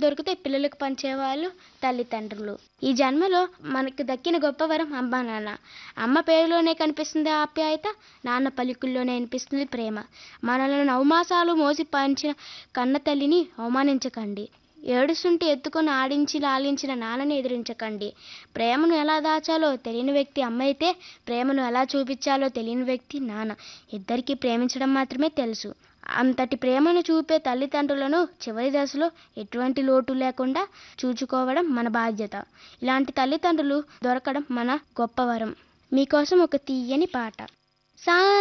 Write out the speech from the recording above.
దొరికితే పిల్లలకు పంచేవాళ్ళు తల్లిదండ్రులు ఈ జన్మలో మనకు దక్కిన గొప్ప వరం అమ్మ నాన్న అమ్మ పేరులోనే కనిపిస్తుంది ఆప్యాయత నాన్న పలుకుల్లోనే అనిపిస్తుంది ప్రేమ మనల్ని నవమాసాలు మోసి పంచిన కన్న తల్లిని అవమానించకండి ఏడుస్తుంటే ఎత్తుకొని ఆడించి లాలించిన నాన్నని ఎదిరించకండి ప్రేమను ఎలా దాచాలో తెలియని వ్యక్తి అమ్మ అయితే ప్రేమను ఎలా చూపించాలో తెలియని వ్యక్తి నాన్న ఇద్దరికీ ప్రేమించడం మాత్రమే తెలుసు అంతటి ప్రేమను చూపే తల్లిదండ్రులను చివరి దశలో ఎటువంటి లోటు లేకుండా చూచుకోవడం మన బాధ్యత ఇలాంటి తల్లిదండ్రులు దొరకడం మన గొప్ప వరం మీకోసం ఒక తీయని పాట సా